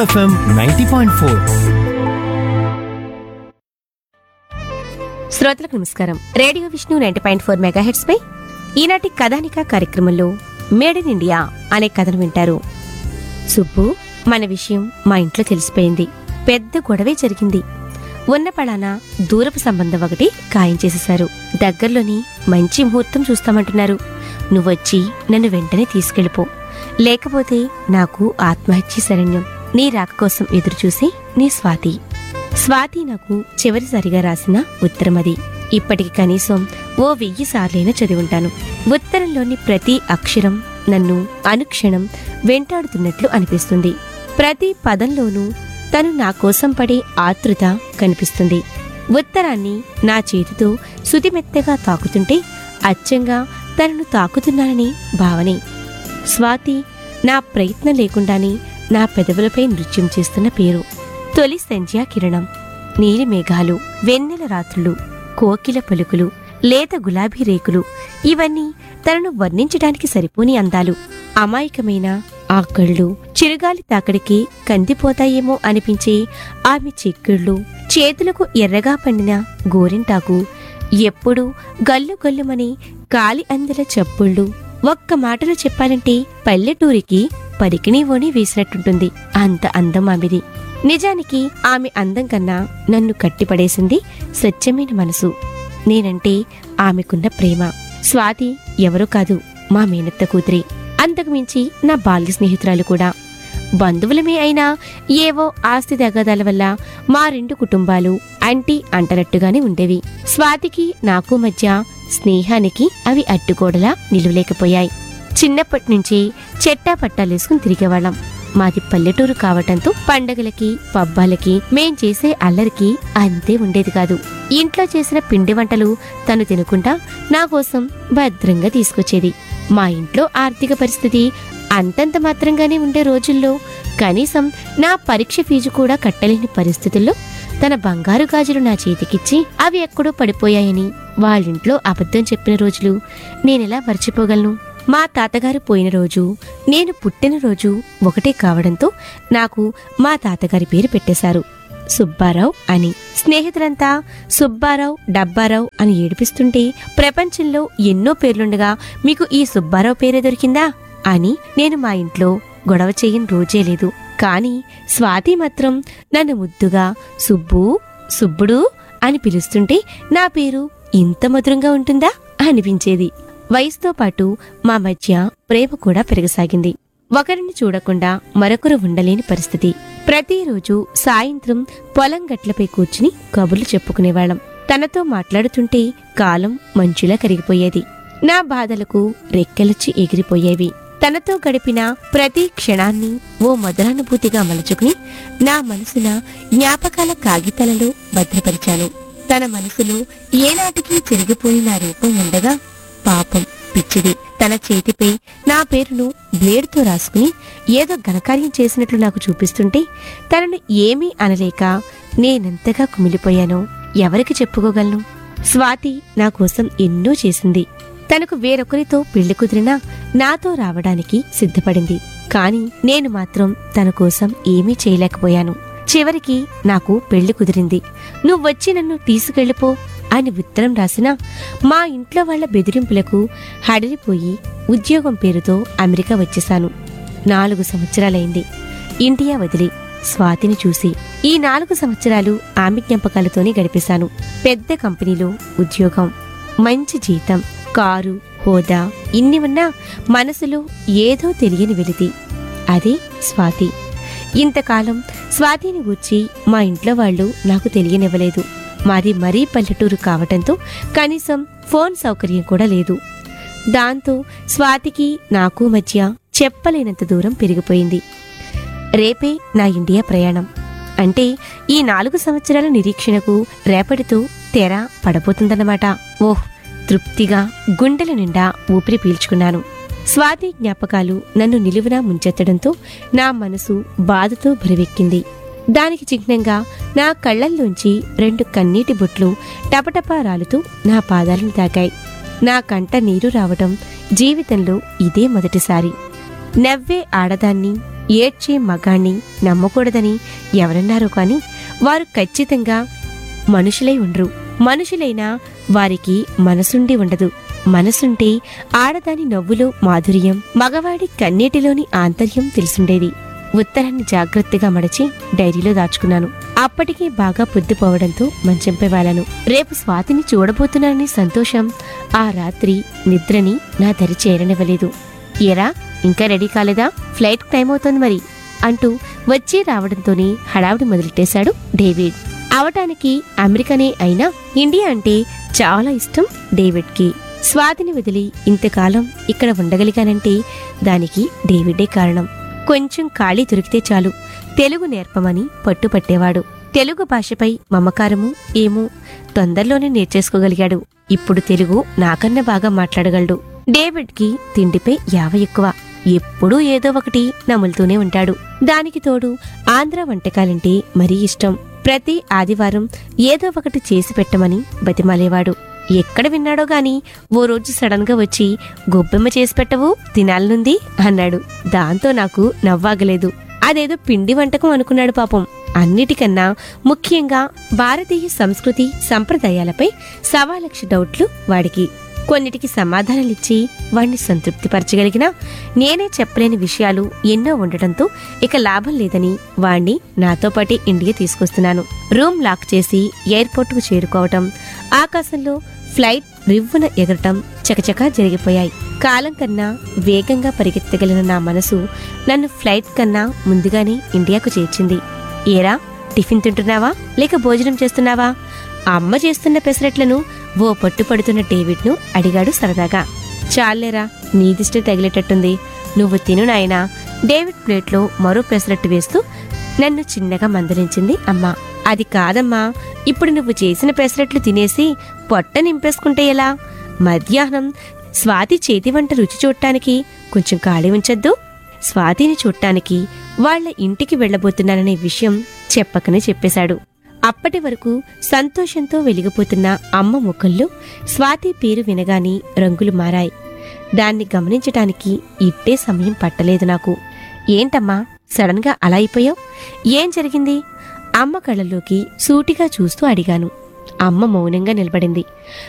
FM ninety point four శ్రోతలకు నమస్కారం radio Vishnu ninety point four megahertz పై ఈనాటి కథానిక కార్యక్రమంలో మేడ్ ఇన్ ఇండియా అనే కథను వింటారు సుబ్బు మన విషయం మా ఇంట్లో తెలిసిపోయింది పెద్ద గొడవే జరిగింది ఉన్న పళాన దూరపు సంబంధం ఒకటి ఖాయం చేసేశారు దగ్గరలోని మంచి ముహూర్తం చూస్తామంటున్నారు నువ్వొచ్చి నన్ను వెంటనే తీసుకెళ్ళిపో లేకపోతే నాకు ఆత్మహత్య శరణ్యం నీ రాక కోసం ఎదురుచూసి నీ స్వాతి స్వాతి నాకు చివరిసారిగా రాసిన ఉత్తరమది ఇప్పటికి కనీసం ఓ వెయ్యి సార్లైనా చదివుంటాను ఉత్తరంలోని ప్రతి అక్షరం నన్ను అనుక్షణం వెంటాడుతున్నట్లు అనిపిస్తుంది ప్రతి పదంలోనూ తను నా కోసం పడే ఆతృత కనిపిస్తుంది ఉత్తరాన్ని నా చేతితో సుతిమెత్తగా తాకుతుంటే అచ్చంగా తనను తాకుతున్నానని భావనే స్వాతి నా ప్రయత్నం లేకుండానే నా పెదవులపై నృత్యం చేస్తున్న పేరు తొలి సంధ్యా కిరణం నీలి మేఘాలు వెన్నెల రాత్రులు కోకిల పలుకులు లేత గులాబీ రేకులు ఇవన్నీ తనను వర్ణించడానికి సరిపోని అందాలు అమాయకమైన ఆ కళ్ళు చిరుగాలి తాకడికి కందిపోతాయేమో అనిపించే ఆమె చెక్కిళ్ళు చేతులకు ఎర్రగా పండిన గోరింటాకు ఎప్పుడూ గల్లు గల్లుమని కాలి అందెల చప్పుళ్ళు ఒక్క మాటలో చెప్పాలంటే పల్లెటూరికి పరికిణీవోని వేసినట్టుంటుంది అంత అందం ఆమెది నిజానికి ఆమె అందం కన్నా నన్ను కట్టిపడేసింది స్వచ్ఛమైన మనసు నేనంటే ఆమెకున్న ప్రేమ స్వాతి ఎవరో కాదు మా మేనత్త కూతురి అంతకు మించి నా బాల్య స్నేహితురాలు కూడా బంధువులమే అయినా ఏవో ఆస్తి తగాదాల వల్ల మా రెండు కుటుంబాలు అంటి అంటనట్టుగానే ఉండేవి స్వాతికి నాకు మధ్య స్నేహానికి అవి అడ్డుగోడలా నిలువలేకపోయాయి చిన్నప్పటి నుంచి చెట్టా పట్టాలేసుకుని తిరిగేవాళ్ళం మాది పల్లెటూరు కావటంతో పండగలకి పబ్బాలకి మేం చేసే అల్లరికి అంతే ఉండేది కాదు ఇంట్లో చేసిన పిండి వంటలు తను తినకుండా నా కోసం భద్రంగా తీసుకొచ్చేది మా ఇంట్లో ఆర్థిక పరిస్థితి అంతంత మాత్రంగానే ఉండే రోజుల్లో కనీసం నా పరీక్ష ఫీజు కూడా కట్టలేని పరిస్థితుల్లో తన బంగారు గాజులు నా చేతికిచ్చి అవి ఎక్కడో పడిపోయాయని వాళ్ళింట్లో అబద్ధం చెప్పిన రోజులు నేనెలా మర్చిపోగలను మా తాతగారు పోయిన రోజు నేను పుట్టిన రోజు ఒకటే కావడంతో నాకు మా తాతగారి పేరు పెట్టేశారు సుబ్బారావు అని స్నేహితులంతా సుబ్బారావు డబ్బారావు అని ఏడిపిస్తుంటే ప్రపంచంలో ఎన్నో పేర్లుండగా మీకు ఈ సుబ్బారావు పేరే దొరికిందా అని నేను మా ఇంట్లో గొడవ చేయని రోజే లేదు కాని స్వాతి మాత్రం నన్ను ముద్దుగా సుబ్బు సుబ్బుడు అని పిలుస్తుంటే నా పేరు ఇంత మధురంగా ఉంటుందా అనిపించేది వయసుతో పాటు మా మధ్య ప్రేమ కూడా పెరగసాగింది ఒకరిని చూడకుండా మరొకరు ఉండలేని పరిస్థితి ప్రతిరోజు సాయంత్రం పొలం గట్లపై కూర్చుని కబుర్లు చెప్పుకునేవాళ్ళం తనతో మాట్లాడుతుంటే కాలం మంచులా కరిగిపోయేది నా బాధలకు రెక్కెలొచ్చి ఎగిరిపోయేవి తనతో గడిపిన ప్రతి క్షణాన్ని ఓ మధురానుభూతిగా మలుచుకుని నా మనసున జ్ఞాపకాల కాగితాలలో భద్రపరిచాను తన మనసులో ఏనాటికి చెరిగిపోయి నా రూపం ఉండగా పాపం పిచ్చిది తన చేతిపై నా పేరును బ్లేడ్తో రాసుకుని ఏదో ఘనకార్యం చేసినట్లు నాకు చూపిస్తుంటే తనను ఏమీ అనలేక నేనెంతగా కుమిలిపోయానో ఎవరికి చెప్పుకోగలను స్వాతి నా కోసం ఎన్నో చేసింది తనకు వేరొకరితో పెళ్లి కుదిరినా నాతో రావడానికి సిద్ధపడింది కాని నేను మాత్రం తన కోసం ఏమీ చేయలేకపోయాను చివరికి నాకు పెళ్లి కుదిరింది నువ్వొచ్చి నన్ను తీసుకెళ్ళిపో అని ఉత్తరం రాసినా మా ఇంట్లో వాళ్ళ బెదిరింపులకు హడిలిపోయి ఉద్యోగం పేరుతో అమెరికా వచ్చేశాను నాలుగు సంవత్సరాలైంది ఇండియా వదిలి స్వాతిని చూసి ఈ నాలుగు సంవత్సరాలు ఆమె జ్ఞాపకాలతోనే గడిపేశాను పెద్ద కంపెనీలో ఉద్యోగం మంచి జీతం కారు హోదా ఇన్ని ఉన్నా మనసులో ఏదో తెలియని వెలితి అదే స్వాతి ఇంతకాలం స్వాతిని గూర్చి మా ఇంట్లో వాళ్ళు నాకు తెలియనివ్వలేదు మాది మరీ పల్లెటూరు కావటంతో కనీసం ఫోన్ సౌకర్యం కూడా లేదు దాంతో స్వాతికి నాకు మధ్య చెప్పలేనంత దూరం పెరిగిపోయింది రేపే నా ఇండియా ప్రయాణం అంటే ఈ నాలుగు సంవత్సరాల నిరీక్షణకు రేపటితో తెర పడబోతుందన్నమాట ఓహ్ తృప్తిగా గుండెల నిండా ఊపిరి పీల్చుకున్నాను స్వాతి జ్ఞాపకాలు నన్ను నిలువునా ముంచెత్తడంతో నా మనసు బాధతో బరువెక్కింది దానికి చిహ్నంగా నా కళ్ళల్లోంచి రెండు కన్నీటి బొట్లు టపటపా రాలుతూ నా పాదాలను తాకాయి నా కంట నీరు రావటం జీవితంలో ఇదే మొదటిసారి నవ్వే ఆడదాన్ని ఏడ్చే మగాణ్ణి నమ్మకూడదని ఎవరన్నారో కాని వారు ఖచ్చితంగా మనుషులై ఉండరు మనుషులైనా వారికి మనసుండి ఉండదు మనసుంటే ఆడదాని నవ్వులో మాధుర్యం మగవాడి కన్నీటిలోని ఆంతర్యం తెలుసుండేది ఉత్తరాన్ని జాగ్రత్తగా మడచి డైరీలో దాచుకున్నాను అప్పటికే బాగా పొద్దుపోవడంతో మంచంపై వాలాను రేపు స్వాతిని చూడబోతున్నానని సంతోషం ఆ రాత్రి నిద్రని నా దరి చేరనివ్వలేదు ఎరా ఇంకా రెడీ కాలేదా ఫ్లైట్ టైం అవుతోంది మరి అంటూ వచ్చి రావడంతోనే హడావుడి మొదలెట్టేశాడు డేవిడ్ అవటానికి అమెరికానే అయినా ఇండియా అంటే చాలా ఇష్టం డేవిడ్కి స్వాతిని వదిలి ఇంతకాలం ఇక్కడ ఉండగలిగానంటే దానికి డేవిడే కారణం కొంచెం ఖాళీ దొరికితే చాలు తెలుగు నేర్పమని పట్టుపట్టేవాడు తెలుగు భాషపై మమకారము ఏమో తొందరలోనే నేర్చేసుకోగలిగాడు ఇప్పుడు తెలుగు నాకన్నా బాగా మాట్లాడగలడు డేవిడ్కి తిండిపై యావ ఎక్కువ ఎప్పుడూ ఏదో ఒకటి నములుతూనే ఉంటాడు దానికి తోడు ఆంధ్ర వంటకాలంటే మరీ ఇష్టం ప్రతి ఆదివారం ఏదో ఒకటి చేసి పెట్టమని బతిమాలేవాడు ఎక్కడ విన్నాడో గాని ఓ రోజు సడన్ గా వచ్చి గొబ్బెమ్మ చేసి పెట్టవు తినాలనుంది అన్నాడు దాంతో నాకు నవ్వాగలేదు అదేదో పిండి వంటకం అనుకున్నాడు పాపం అన్నిటికన్నా ముఖ్యంగా భారతీయ సంస్కృతి సంప్రదాయాలపై సవాలక్ష డౌట్లు వాడికి కొన్నిటికి సమాధానాలిచ్చి వాణ్ణి సంతృప్తిపరచగలిగినా నేనే చెప్పలేని విషయాలు ఎన్నో ఉండటంతో ఇక లాభం లేదని వాణ్ణి నాతో పాటే ఇండియా తీసుకొస్తున్నాను రూమ్ లాక్ చేసి ఎయిర్పోర్ట్కు చేరుకోవటం ఆకాశంలో ఫ్లైట్ రివ్వున ఎగరటం చకచకా జరిగిపోయాయి కాలం కన్నా వేగంగా పరిగెత్తగలిగిన నా మనసు నన్ను ఫ్లైట్ కన్నా ముందుగానే ఇండియాకు చేర్చింది ఏరా టిఫిన్ తింటున్నావా లేక భోజనం చేస్తున్నావా అమ్మ చేస్తున్న పెసరట్లను ఓ పట్టు పడుతున్న డేవిడ్ను అడిగాడు సరదాగా చాలేరా నీ దిష్టి తగిలేటట్టుంది నువ్వు తిను నాయనా డేవిడ్ ప్లేట్లో మరో పెసరట్టు వేస్తూ నన్ను చిన్నగా మందలించింది అమ్మ అది కాదమ్మా ఇప్పుడు నువ్వు చేసిన పెసరట్లు తినేసి పొట్ట నింపేసుకుంటే ఎలా మధ్యాహ్నం స్వాతి చేతి వంట రుచి చూడటానికి కొంచెం ఖాళీ ఉంచొద్దు స్వాతిని చూడటానికి వాళ్ళ ఇంటికి వెళ్ళబోతున్నాననే విషయం చెప్పకనే చెప్పేశాడు అప్పటి వరకు సంతోషంతో వెలిగిపోతున్న అమ్మ ముఖంలో స్వాతి పేరు వినగానే రంగులు మారాయి దాన్ని గమనించటానికి ఇట్టే సమయం పట్టలేదు నాకు ఏంటమ్మా సడన్ గా అలా అయిపోయావు ఏం జరిగింది అమ్మ కళ్ళలోకి సూటిగా చూస్తూ అడిగాను అమ్మ మౌనంగా నిలబడింది